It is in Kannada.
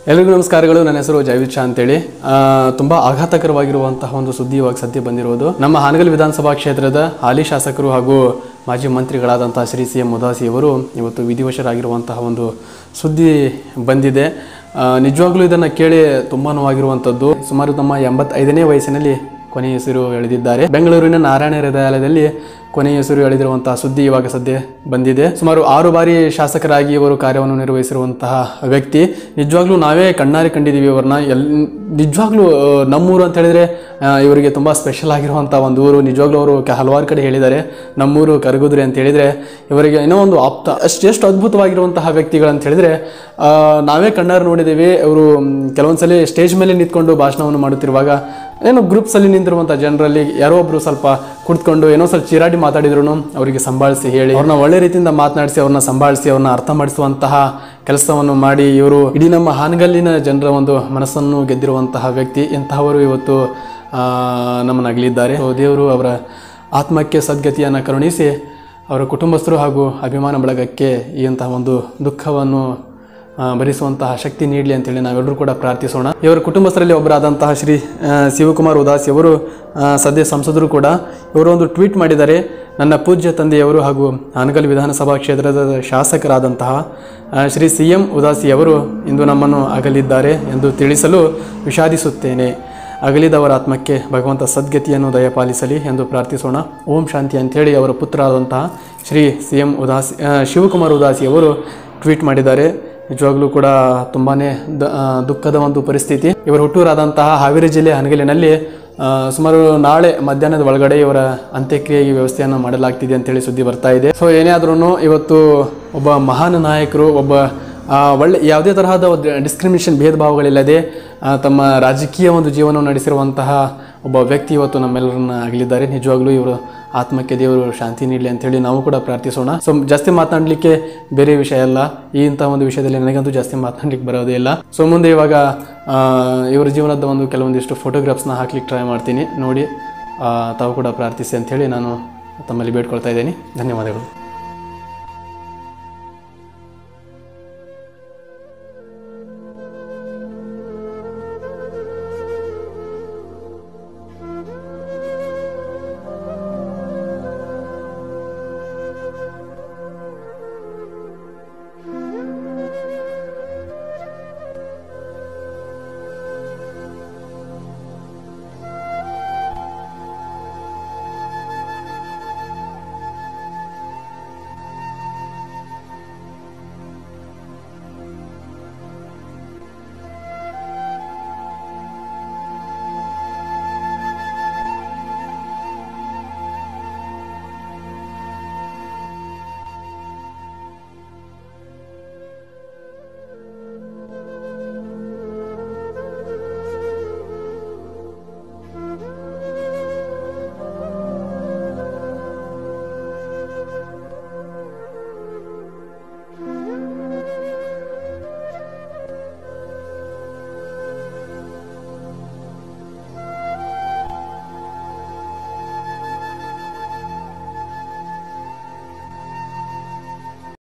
ಎಲ್ರಿಗೂ ನಮಸ್ಕಾರಗಳು ನನ್ನ ಹೆಸರು ಜೈವಿತ್ ಶಾ ಅಂತೇಳಿ ಆ, ತುಂಬಾ ಆಘಾತಕರವಾಗಿರುವಂತಹ ಒಂದು ಸುದ್ದಿ ಇವಾಗ ಸದ್ಯ ಬಂದಿರೋದು ನಮ್ಮ ಹಾನಗಲ್ ವಿಧಾನಸಭಾ ಕ್ಷೇತ್ರದ ಹಾಲಿ ಶಾಸಕರು ಹಾಗೂ ಮಾಜಿ ಮಂತ್ರಿಗಳಾದಂತಹ ಶ್ರೀ ಸಿ ಎಂ ಉದಾಸಿ ಅವರು ಇವತ್ತು ವಿಧಿವಶರಾಗಿರುವಂತಹ ಒಂದು ಸುದ್ದಿ ಬಂದಿದೆ ಆ, ನಿಜವಾಗ್ಲೂ ಇದನ್ನು ಕೇಳಿ ತುಂಬಾ ನೋವಾಗಿರುವಂಥದ್ದು ಸುಮಾರು ತಮ್ಮ ಎಂಬತ್ತೈದನೇ ವಯಸ್ಸಿನಲ್ಲಿ ಕೊನೆಯ ಹೆಸರು ಎಳೆದಿದ್ದಾರೆ ಬೆಂಗಳೂರಿನ ನಾರಾಯಣ ಹೃದಯಾಲಯದಲ್ಲಿ ಕೊನೆಯ ಹೆಸರು ಎಳೆದಿರುವಂತಹ ಸುದ್ದಿ ಇವಾಗ ಸದ್ಯ ಬಂದಿದೆ ಸುಮಾರು ಆರು ಬಾರಿ ಶಾಸಕರಾಗಿ ಇವರು ಕಾರ್ಯವನ್ನು ನಿರ್ವಹಿಸಿರುವಂತಹ ವ್ಯಕ್ತಿ ನಿಜವಾಗ್ಲೂ ನಾವೇ ಕಣ್ಣಾರೆ ಕಂಡಿದ್ದೀವಿ ಇವರನ್ನ ಎಲ್ ನಿಜವಾಗ್ಲೂ ಆ, ನಮ್ಮೂರು ಅಂತ ಹೇಳಿದ್ರೆ ಆ, ಇವರಿಗೆ ತುಂಬ ಸ್ಪೆಷಲ್ ಆಗಿರುವಂಥ ಒಂದು ಊರು ನಿಜವಾಗ್ಲೂ ಅವರು ಕ- ಹಲವಾರು ಕಡೆ ಹೇಳಿದ್ದಾರೆ ನಮ್ಮೂರು ಕರಗುದ್ರಿ ಅಂತ ಹೇಳಿದ್ರೆ ಇವರಿಗೆ ಏನೋ ಒಂದು ಆಪ್ತ ಅಷ್ಟೆಷ್ಟು ಅದ್ಭುತವಾಗಿರುವಂತಹ ವ್ಯಕ್ತಿಗಳು ಅಂತ ಹೇಳಿದ್ರೆ ಆ, ನಾವೇ ಕಣ್ಣಾರೆ ನೋಡಿದ್ದೀವಿ ಅವರು ಕೆಲವೊಂದ್ಸಲಿ ಸ್ಟೇಜ್ ಮೇಲೆ ನಿಂತ್ಕೊಂಡು ಭಾಷಣವನ್ನು ಮಾಡುತ್ತಿರುವಾಗ ಏನೋ ಗ್ರೂಪ್ಸಲ್ಲಿ ನಿಂತಿರುವಂಥ ಜನರಲ್ಲಿ ಯಾರೋ ಒಬ್ರು ಸ್ವಲ್ಪ ಕುಳಿತುಕೊಂಡು ಏನೋ ಸ್ವಲ್ಪ ಚಿರಾಡಿ ಮಾತಾಡಿದ್ರು ಅವರಿಗೆ ಸಂಭಾಳಿಸಿ ಹೇಳಿ ಅವ್ರನ್ನ ಒಳ್ಳೆ ರೀತಿಯಿಂದ ಮಾತನಾಡಿಸಿ ಅವ್ರನ್ನ ಸಂಭಾಳಿಸಿ ಅವ್ರನ್ನ ಅರ್ಥ ಮಾಡಿಸುವಂತಹ ಕೆಲಸವನ್ನು ಮಾಡಿ ಇವರು ಇಡೀ ನಮ್ಮ ಹಾನಗಲ್ಲಿನ ಜನರ ಒಂದು ಮನಸ್ಸನ್ನು ಗೆದ್ದಿರುವಂತಹ ವ್ಯಕ್ತಿ ಇಂತಹವರು ಇವತ್ತು ಆ, ನಮ್ಮನ್ನ ಅಗಲಿದ್ದಾರೆ So, ದೇವರು ಅವರ ಆತ್ಮಕ್ಕೆ ಸದ್ಗತಿಯನ್ನು ಕರುಣಿಸಿ ಅವರ ಕುಟುಂಬಸ್ಥರು ಹಾಗೂ ಅಭಿಮಾನ ಬಳಗಕ್ಕೆ ಈ ಅಂತಹ ಒಂದು ದುಃಖವನ್ನು ಆ, ಭರಿಸುವಂತಹ ಶಕ್ತಿ ನೀಡಲಿ ಅಂತೇಳಿ ನಾವೆಲ್ಲರೂ ಕೂಡ ಪ್ರಾರ್ಥಿಸೋಣ ಇವರ ಕುಟುಂಬಸ್ಥರಲ್ಲಿ ಒಬ್ಬರಾದಂತಹ ಶ್ರೀ ಆ, ಶಿವಕುಮಾರ್ ಉದಾಸಿ ಅವರು ಆ, ಸದ್ಯ ಸಂಸದರು ಕೂಡ ಇವರು ಒಂದು ಟ್ವೀಟ್ ಮಾಡಿದ್ದಾರೆ ನನ್ನ ಪೂಜ್ಯ ತಂದೆಯವರು ಹಾಗೂ ಹಾನಗಲ್ ವಿಧಾನಸಭಾ ಕ್ಷೇತ್ರದ ಶಾಸಕರಾದಂತಹ ಆ, ಶ್ರೀ ಸಿ ಎಂ ಉದಾಸಿ ಅವರು ಇಂದು ನಮ್ಮನ್ನು ಅಗಲಿದ್ದಾರೆ ಎಂದು ತಿಳಿಸಲು ವಿಷಾದಿಸುತ್ತೇನೆ ಅಗಲಿದವರ ಆತ್ಮಕ್ಕೆ ಭಗವಂತ ಸದ್ಗತಿಯನ್ನು ದಯಪಾಲಿಸಲಿ ಎಂದು ಪ್ರಾರ್ಥಿಸೋಣ ಓಂ ಶಾಂತಿ ಅಂತೇಳಿ ಅವರ ಪುತ್ರರಾದಂತಹ ಶ್ರೀ ಸಿ ಎಂ ಉದಾಸಿ ಆ, ಶಿವಕುಮಾರ್ ಉದಾಸಿ ಅವರು ಟ್ವೀಟ್ ಮಾಡಿದ್ದಾರೆ ನಿಜವಾಗ್ಲೂ ಕೂಡ ತುಂಬಾ ದುಃಖದ ಒಂದು ಪರಿಸ್ಥಿತಿ ಇವರ ಹುಟ್ಟೂರಾದಂತಹ ಹಾವೇರಿ ಜಿಲ್ಲೆ ಹನಗಲಿನಲ್ಲಿ ಆ, ಸುಮಾರು ನಾಳೆ ಮಧ್ಯಾಹ್ನದ ಒಳಗಡೆ ಇವರ ಅಂತ್ಯಕ್ರಿಯೆಗೆ ವ್ಯವಸ್ಥೆಯನ್ನು ಮಾಡಲಾಗ್ತಿದೆ ಅಂತೇಳಿ ಸುದ್ದಿ ಬರ್ತಾ ಇದೆ ಸೊ ಏನೇ ಆದ್ರೂ ಇವತ್ತು ಒಬ್ಬ ಮಹಾನ್ ನಾಯಕರು ಒಬ್ಬ ಆ, ಒಳ್ಳೆ ಯಾವುದೇ ತರಹದ ಡಿಸ್ಕ್ರಿಮಿನೇಷನ್ ಭೇದ ಭಾವಗಳಿಲ್ಲದೆ ಆ, ತಮ್ಮ ರಾಜಕೀಯ ಒಂದು ಜೀವನವನ್ನು ನಡೆಸಿರುವಂತಹ ಒಬ್ಬ ವ್ಯಕ್ತಿ ಇವತ್ತು ನಮ್ಮೆಲ್ಲರನ್ನ ಆಗಲಿದ್ದಾರೆ ನಿಜವಾಗ್ಲೂ ಇವರು ಆತ್ಮಕ್ಕೆ ದೇವರು ಶಾಂತಿ ನೀಡಲಿ ಅಂತೇಳಿ ನಾವು ಕೂಡ ಪ್ರಾರ್ಥಿಸೋಣ ಸೊ ಜಾಸ್ತಿ ಮಾತನಾಡಲಿಕ್ಕೆ ಬೇರೆ ವಿಷಯ ಅಲ್ಲ ಈ ಇಂಥ ಒಂದು ವಿಷಯದಲ್ಲಿ ನನಗಂತೂ ಜಾಸ್ತಿ ಮಾತನಾಡ್ಲಿಕ್ಕೆ ಬರೋದೇ ಇಲ್ಲ ಸೊ ಮುಂದೆ ಇವಾಗ ಆ, ಇವರ ಜೀವನದ ಒಂದು ಕೆಲವೊಂದಿಷ್ಟು ಫೋಟೋಗ್ರಾಫ್ಸ್ನ ಹಾಕ್ಲಿಕ್ಕೆ ಟ್ರೈ ಮಾಡ್ತೀನಿ ನೋಡಿ ಆ, ತಾವು ಕೂಡ ಪ್ರಾರ್ಥಿಸಿ ಅಂಥೇಳಿ ನಾನು ತಮ್ಮಲ್ಲಿ ಬೇಡ್ಕೊಳ್ತಾ ಇದ್ದೀನಿ ಧನ್ಯವಾದಗಳು